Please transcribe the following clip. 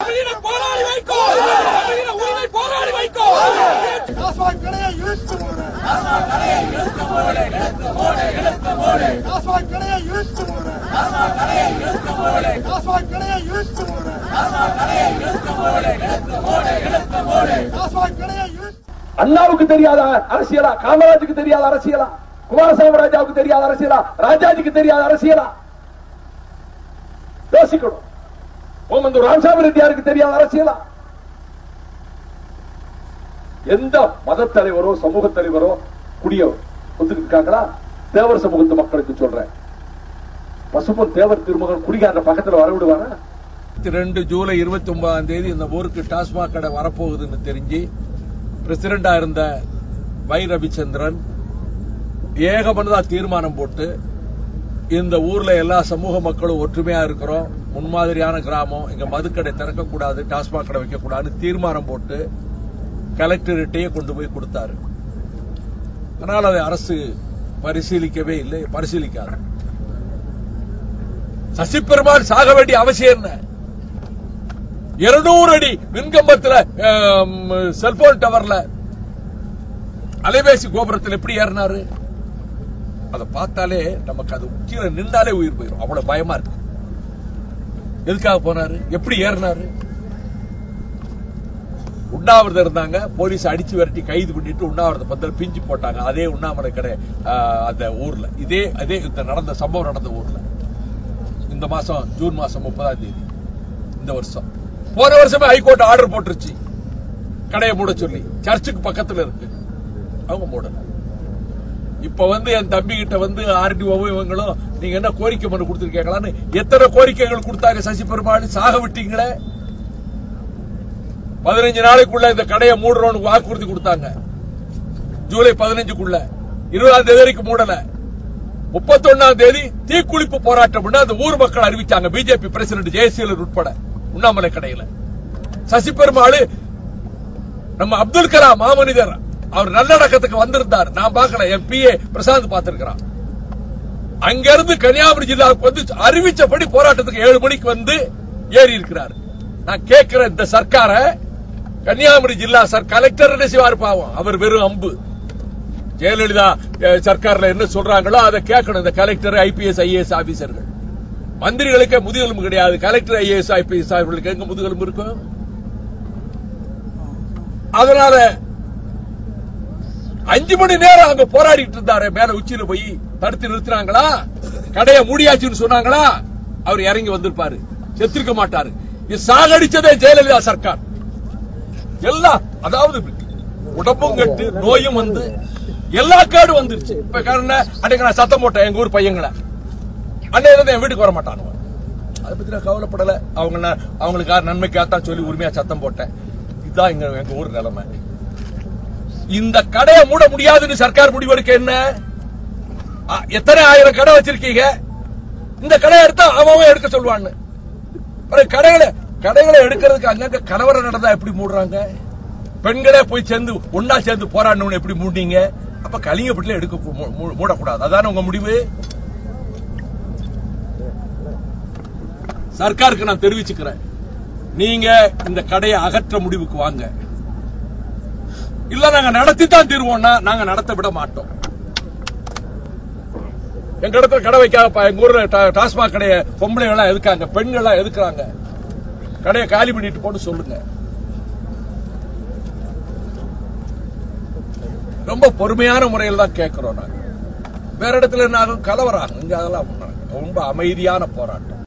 தமிழின போராளி வைக்கோ தமிழின உரிமை போராளி வைக்கோ டாஸ்மாக் கடையை இழுத்து மூடு டாஸ்மாக் கடையை இழுத்து மூடு டாஸ்மாக் கடையை இழுத்து மூடு டாஸ்மாக் கடையை இழுத்து அண்ணாவுக்கு தெரியாத அரசியலா காமராஜுக்கு தெரியாத அரசியலா குமாரசாமி ராஜாவுக்கு தெரியாத அரசியலா ராஜாஜிக்கு தெரியாத அரசியலா யோசிக்கணும் ஓமந்தூர் ராமசாமி ரெட்டியாருக்கு தெரியாத அரசியலா எந்த மத தலைவரோ சமூக தலைவரோ குடியோ ஒத்துக்கிட்டு இருக்காங்களா தேவர் சமூகத்து மக்களுக்கு சொல்றேன் பசும்பொன் தேவர் திருமகன் குடிகார பக்கத்துல வர விடுவானா ரெண்டு ஜூலை இருபத்தி ஒன்பதாம் தேதி இந்த ஊருக்கு டாஸ்மாக் கடை வரப்போகுதுன்னு தெரிஞ்சு பிரசிடண்டா இருந்த வை ரவிச்சந்திரன் ஏகமனதா தீர்மானம் போட்டு இந்த ஊர்ல எல்லா சமூக மக்களும் ஒற்றுமையா இருக்கிறோம் முன்மாதிரியான கிராமம் இங்க மதுக்கடை திறக்கக்கூடாது டாஸ்மாக் கடை வைக்கக்கூடாதுன்னு தீர்மானம் போட்டு கலெக்டர்கிட்டயே கொண்டு போய் கொடுத்தாரு ஆனால் அதை அரசு பரிசீலிக்கவே இல்லை பரிசீலிக்காது சசி பெருமாள் சாக வேண்டிய அவசியம் என்ன இருநூறு அடி மின்கம்பத்துல செல்போன் டவர்ல அலைபேசி கோபுரத்தில் எப்படி ஏறினாரு அதை பார்த்தாலே நமக்கு அது கீழே நின்றாலே உயிர் போயிடும் அவ்வளவு பயமா இருக்கு எதுக்காக போனாரு எப்படி ஏறினாரு உண்ணாவிரதம் இருந்தாங்க போலீஸ் அடிச்சு விரட்டி கைது பண்ணிட்டு உண்ணாவிரத பந்தல் பிஞ்சு போட்டாங்க அதே உண்ணாமலை கடை ஆஹ், அந்த ஊர்ல இதே அதே இந்த நடந்த சம்பவம் நடந்த ஊர்ல இந்த மாசம் ஜூன் மாசம் முப்பதாம் தேதி இந்த வருஷம் போன வருஷமே ஹைகோர்ட் ஆர்டர் போட்டுருச்சு கடையை மூட சொல்லி சர்ச்சுக்கு பக்கத்துல இருக்கு அவங்க மூடல இப்ப வந்து என் தம்பி கிட்ட வந்து ஆர்டிஓவும் இவங்களும் நீங்க என்ன கோரிக்கை மனு கொடுத்திருக்கீங்களான்னு எத்தனை கோரிக்கைகள் கொடுத்தாங்க சசி பெருமாள் சாக விட்டீங்களே பதினஞ்சு நாளைக்குள்ள இந்த கடையை மூடுறோம்னு வாக்குறுதி கொடுத்தாங்க ஜூலை பதினஞ்சுக்குள்ள இருபதாம் தேதி வரைக்கும் மூடல முப்பத்தொன்னாம் தேதி தீக்குளிப்பு போராட்டம் அந்த ஊர் மக்கள் அறிவிச்சாங்க பிஜேபி பிரசிடന്റ് ஜெயசீலர் உட்பட உண்ணாமலை கடையில சசி பெருமாள் நம்ம அப்துல் கலாம் மாமனிதர் அவர் நல்லடக்கத்துக்கு வந்திருந்தார் நான் பார்க்கல என் பிஏ பிரசாந்த் பார்த்திருக்கிறான் அங்கிருந்து கன்னியாகுமரி ஜில்லாவுக்கு வந்து அறிவிச்சபடி போராட்டத்துக்கு ஏழு மணிக்கு வந்து ஏறி இருக்கிறார் நான் கேட்கிறேன் இந்த சர்க்கார கன்னியாகுமரி ஜில்லா சார் கலெக்டர் என்ன செய்வார் பாவம் அவர் வெறும் அம்பு ஜெயலலிதா அஹ், சர்க்கார்ல என்ன சொல்றாங்களோ அதை கேட்கணும் இந்த கலெக்டர் ஐபிஎஸ் ஐஏஎஸ் ஆபீசர்கள் மந்திரிகளுக்கே முதுகெலும்பு கிடையாது கலெக்டர் ஐஏஎஸ் ஐபிஎஸ் அவர்களுக்கு எங்க முதுகெலும்பு இருக்கும் அதனால அஞ்சு மணி நேரம் அங்க போராடிட்டு இருந்தாரு மேல உச்சியில போய் தடுத்து நிறுத்தினாங்களா கடையை மூடியாச்சுன்னு சொன்னாங்களா அவர் இறங்கி வந்திருப்பாரு செத்திருக்க மாட்டாரு இது சாகடிச்சதே ஜெயலலிதா சர்க்கார் எல்லாம் அதாவது உடம்பும் கட்டு நோயும் வந்து எல்லா கேடும் வந்துருச்சு இப்ப காரணம் அன்னைக்கு நான் சத்தம் போட்டேன் எங்க ஊர் பையங்களை அன்னையில இருந்து என் வீட்டுக்கு வர மாட்டானுவ அதை பத்தி நான் கவலைப்படல அவங்க நான் அவங்களுக்காக நன்மைக்காகத்தான் சொல்லி உரிமையா சத்தம் போட்டேன் இதுதான் எங்க எங்க ஊர் நிலைமை இந்த கடையை மூட முடியாதுன்னு சர்க்கார் முடிவெடுக்க என்ன ஆ, எத்தனை ஆயிரம் கடை வச்சிருக்கீங்க இந்த கடையை எடுத்தா அவன் அவன் எடுக்க சொல்லுவான்னு பிறகு கடைகளை கடைகளை எடுக்கிறதுக்கு அங்கங்க கலவரம் நடந்தா எப்படி மூடுறாங்க பெண்களே போய் சேர்ந்து ஒன்னா சேர்ந்து போராடணும்னு எப்படி மூடினீங்க அப்ப கலிங்கப்பட்டில எடுக்க கூ- மூ- மூ- மூடக்கூடாது அதான உங்க முடிவு சர்க்காருக்கு நான் தெரிவிச்சுக்கிறேன் நீங்க இந்த கடையை அகற்ற முடிவுக்கு வாங்க இல்ல நாங்க நடத்தி தான் தீர்வோம்னா நாங்க நடத்த விட மாட்டோம் எங்க இடத்துல கடை வைக்காதப்பா எங்க ஊர்ல டா- டாஸ்மாக் கடையை பொம்பளை எல்லாம் எதுக்காங்க பெண்கள் எல்லாம் எதுக்குறாங்க கடையை காலி பண்ணிட்டு போட்டு சொல்லுங்க ரொம்ப பொறுமையான முறையில் தான் கேட்கிறோம் நாங்க வேற இடத்துல என்ன ஆகும் கலவரம் ஆகும் இங்க அதெல்லாம் ஒண்ணும் ஆகாது. ரொம்ப அமைதியான போராட்டம்